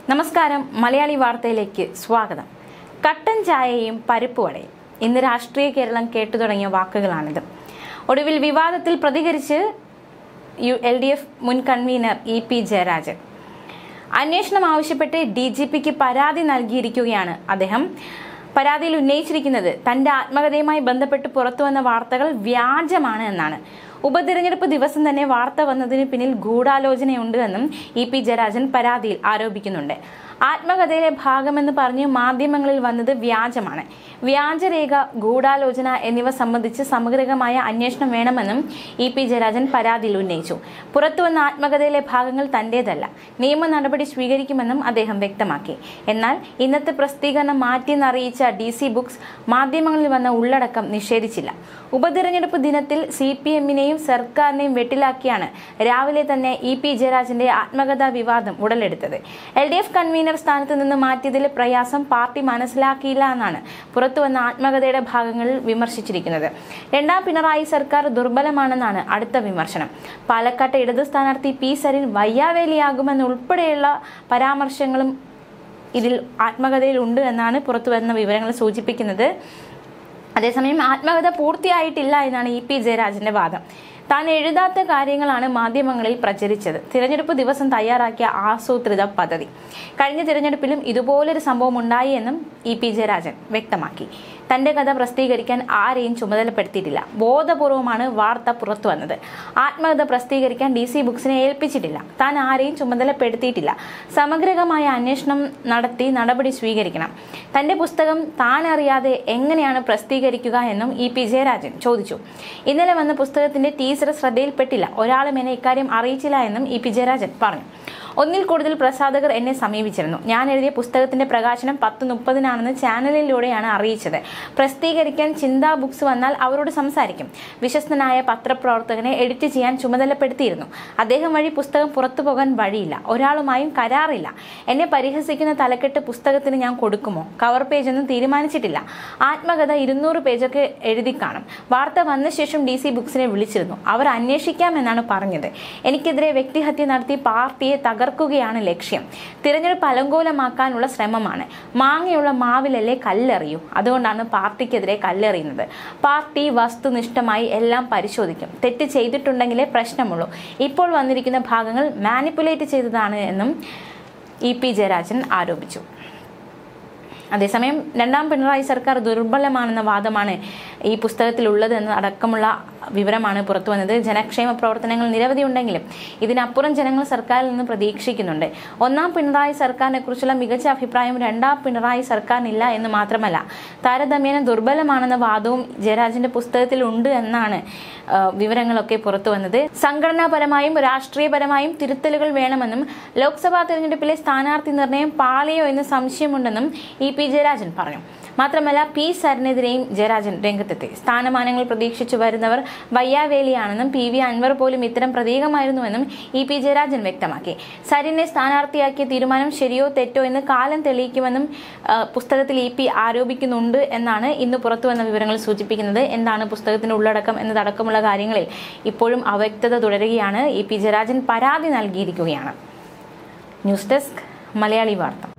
നമസ്കാരം മലയാളി വാർത്തയിലേക്ക് സ്വാഗതം കട്ടൻ ചായയും പരിപ്പ് വടയും ഇന്ന് രാഷ്ട്രീയ കേരളം കേട്ടു തുടങ്ങിയ വാക്കുകളാണിത് ഒടുവിൽ വിവാദത്തിൽ പ്രതികരിച്ച് യു എൽ ഡി എഫ് മുൻ കൺവീനർ ഇ പി ജയരാജൻ അന്വേഷണം ആവശ്യപ്പെട്ട് ഡി ജി പിക്ക് പരാതി നൽകിയിരിക്കുകയാണ് അദ്ദേഹം പരാതിയിൽ ഉന്നയിച്ചിരിക്കുന്നത് തന്റെ ആത്മകഥയുമായി ബന്ധപ്പെട്ട് പുറത്തുവന്ന വാർത്തകൾ വ്യാജമാണ് എന്നാണ് ഉപതിരഞ്ഞെടുപ്പ് ദിവസം തന്നെ വാർത്ത വന്നതിന് പിന്നിൽ ഗൂഢാലോചനയുണ്ട് എന്നും ഇ പി ജയരാജൻ പരാതിയിൽ ആരോപിക്കുന്നുണ്ട് ആത്മകഥയിലെ ഭാഗമെന്ന് പറഞ്ഞ് മാധ്യമങ്ങളിൽ വന്നത് വ്യാജമാണ് വ്യാജരേഖ ഗൂഢാലോചന എന്നിവ സംബന്ധിച്ച് സമഗ്രമായ അന്വേഷണം വേണമെന്നും ഇ പി ജയരാജൻ പരാതിയിൽ ഉന്നയിച്ചു പുറത്തുവന്ന ആത്മകഥയിലെ ഭാഗങ്ങൾ തന്റേതല്ല നിയമ നടപടി സ്വീകരിക്കുമെന്നും അദ്ദേഹം വ്യക്തമാക്കി എന്നാൽ ഇന്നത്തെ പ്രസിദ്ധീകരണം മാറ്റിയെന്നറിയിച്ച ഡി സി ബുക്സ് മാധ്യമങ്ങളിൽ വന്ന ഉള്ളടക്കം നിഷേധിച്ചില്ല ഉപതിരഞ്ഞെടുപ്പ് ദിനത്തിൽ സി പി എമ്മിനെയും സർക്കാരിനെയും വെട്ടിലാക്കിയാണ് രാവിലെ തന്നെ ഇ പി ജയരാജന്റെ ആത്മകഥാ വിവാദം ഉടലെടുത്തത് എൽ ഡി എഫ് കൺവീനർ സ്ഥാനത്ത് നിന്ന് മാറ്റിയതിലെ പ്രയാസം പാർട്ടി മനസ്സിലാക്കിയില്ല എന്നാണ് പുറത്തുവന്ന ആത്മകഥയുടെ ഭാഗങ്ങളിൽ വിമർശിച്ചിരിക്കുന്നത് രണ്ടാം പിണറായി സർക്കാർ ദുർബലമാണെന്നാണ് അടുത്ത വിമർശനം പാലക്കാട്ടെ ഇടതു സ്ഥാനാർത്ഥി പി സരിൻ വയ്യാവേലിയാകുമെന്നുൾപ്പെടെയുള്ള പരാമർശങ്ങളും ഇതിൽ ആത്മകഥയിൽ ഉണ്ട് എന്നാണ് പുറത്തുവരുന്ന വിവരങ്ങൾ സൂചിപ്പിക്കുന്നത് അതേസമയം ആത്മകഥ പൂർത്തിയായിട്ടില്ല എന്നാണ് ഇ പി ജയരാജന്റെ വാദം താൻ എഴുതാത്ത കാര്യങ്ങളാണ് മാധ്യമങ്ങളിൽ പ്രചരിച്ചത് തിരഞ്ഞെടുപ്പ് ദിവസം തയ്യാറാക്കിയ ആസൂത്രിത പദ്ധതി കഴിഞ്ഞ തിരഞ്ഞെടുപ്പിലും ഇതുപോലൊരു സംഭവം ഉണ്ടായി എന്നും ഇ പി ജയരാജൻ വ്യക്തമാക്കി തന്റെ കഥ പ്രസിദ്ധീകരിക്കാൻ ആരെയും ചുമതലപ്പെടുത്തിയിട്ടില്ല ബോധപൂർവമാണ് വാർത്ത പുറത്തു വന്നത് ആത്മകഥ പ്രസിദ്ധീകരിക്കാൻ ഡി സി ബുക്സിനെ ഏൽപ്പിച്ചിട്ടില്ല താൻ ആരെയും ചുമതലപ്പെടുത്തിയിട്ടില്ല സമഗ്രമായ അന്വേഷണം നടത്തി നടപടി സ്വീകരിക്കണം തന്റെ പുസ്തകം താൻ അറിയാതെ എങ്ങനെയാണ് പ്രസിദ്ധീകരിക്കുക എന്നും ഇ പി ജയരാജൻ ചോദിച്ചു ഇന്നലെ വന്ന പുസ്തകത്തിന്റെ ടീച്ചർ ശ്രദ്ധയിൽപ്പെട്ടില്ല ഒരാളും എന്നെ ഇക്കാര്യം അറിയിച്ചില്ല എന്നും ഇ പി ജയരാജൻ പറഞ്ഞു ഒന്നിൽ കൂടുതൽ പ്രസാധകർ എന്നെ സമീപിച്ചിരുന്നു ഞാൻ എഴുതിയ പുസ്തകത്തിന്റെ പ്രകാശനം പത്ത് മുപ്പതിനാണെന്ന് ചാനലിലൂടെയാണ് അറിയിച്ചത് പ്രസിദ്ധീകരിക്കാൻ ചിന്താ ബുക്സ് വന്നാൽ അവരോട് സംസാരിക്കും വിശ്വസ്തനായ പത്രപ്രവർത്തകനെ എഡിറ്റ് ചെയ്യാൻ ചുമതലപ്പെടുത്തിയിരുന്നു അദ്ദേഹം വഴി പുസ്തകം പുറത്തു പോകാൻ വഴിയില്ല ഒരാളുമായും കരാറില്ല എന്നെ പരിഹസിക്കുന്ന തലക്കെട്ട് പുസ്തകത്തിന് ഞാൻ കൊടുക്കുമോ കവർ പേജ് ഒന്നും തീരുമാനിച്ചിട്ടില്ല ആത്മകഥ ഇരുന്നൂറ് പേജൊക്കെ എഴുതി കാണും വാർത്ത വന്ന ശേഷം ഡി സി ബുക്സിനെ വിളിച്ചിരുന്നു അവർ അന്വേഷിക്കാമെന്നാണ് പറഞ്ഞത് എനിക്കെതിരെ വ്യക്തിഹത്യ നടത്തി പാർട്ടിയെ തകർക്കുകയാണ് ലക്ഷ്യം തിരഞ്ഞെടുപ്പ് അലങ്കോലമാക്കാനുള്ള ശ്രമമാണ് മാങ്ങയുള്ള മാവിലല്ലേ കല്ലെറിയൂ അതുകൊണ്ടാണ് പാർട്ടിക്കെതിരെ കല്ലെറിയുന്നത് പാർട്ടി വസ്തുനിഷ്ഠമായി എല്ലാം പരിശോധിക്കും തെറ്റ് ചെയ്തിട്ടുണ്ടെങ്കിലേ പ്രശ്നമുള്ളൂ ഇപ്പോൾ വന്നിരിക്കുന്ന ഭാഗങ്ങൾ മാനിപ്പുലേറ്റ് ചെയ്തതാണ് എന്നും ഇ പി ജയരാജൻ ആരോപിച്ചു അതേസമയം രണ്ടാം പിണറായി സർക്കാർ ദുർബലമാണെന്ന വാദമാണ് ഈ പുസ്തകത്തിലുള്ളത് എന്ന് അടക്കമുള്ള വിവരമാണ് പുറത്തു വന്നത് ജനക്ഷേമ പ്രവർത്തനങ്ങൾ നിരവധി ഉണ്ടെങ്കിലും ഇതിനപ്പുറം ജനങ്ങൾ സർക്കാരിൽ നിന്ന് പ്രതീക്ഷിക്കുന്നുണ്ട് ഒന്നാം പിണറായി സർക്കാരിനെ കുറിച്ചുള്ള മികച്ച അഭിപ്രായം രണ്ടാം പിണറായി സർക്കാരിനില്ല എന്ന് മാത്രമല്ല താരതമ്യേന ദുർബലമാണെന്ന വാദവും ജയരാജന്റെ പുസ്തകത്തിൽ ഉണ്ട് എന്നാണ് ആ, വിവരങ്ങളൊക്കെ പുറത്തു വന്നത് സംഘടനാപരമായും രാഷ്ട്രീയപരമായും തിരുത്തലുകൾ വേണമെന്നും ലോക്സഭാ തെരഞ്ഞെടുപ്പിലെ സ്ഥാനാർത്ഥി നിർണയം പാളിയോ എന്ന് സംശയമുണ്ടെന്നും ഇ പി ജയരാജൻ പറഞ്ഞു മാത്രമല്ല പി സരിനെതിരെയും ജയരാജൻ രംഗത്തെത്തി സ്ഥാനമാനങ്ങൾ പ്രതീക്ഷിച്ചു വരുന്നവർ വയ്യാവേലിയാണെന്നും പി വി അൻവർ പോലും ഇത്തരം പ്രതീകമായിരുന്നുവെന്നും ഇ പി ജയരാജൻ വ്യക്തമാക്കി സരിനെ സ്ഥാനാർത്ഥിയാക്കിയ തീരുമാനം ശരിയോ തെറ്റോ എന്ന് കാലം തെളിയിക്കുമെന്നും ആ, പുസ്തകത്തിൽ ഇ പി ആരോപിക്കുന്നുണ്ട് എന്നാണ് ഇന്ന് പുറത്തുവന്ന വിവരങ്ങൾ സൂചിപ്പിക്കുന്നത് എന്താണ് പുസ്തകത്തിന്റെ ഉള്ളടക്കം എന്നതടക്കമുള്ള കാര്യങ്ങളിൽ ഇപ്പോഴും അവ്യക്തത തുടരുകയാണ് ഇ പി ജയരാജൻ പരാതി നൽകിയിരിക്കുകയാണ് ന്യൂസ് ഡെസ്ക് മലയാളി വാർത്ത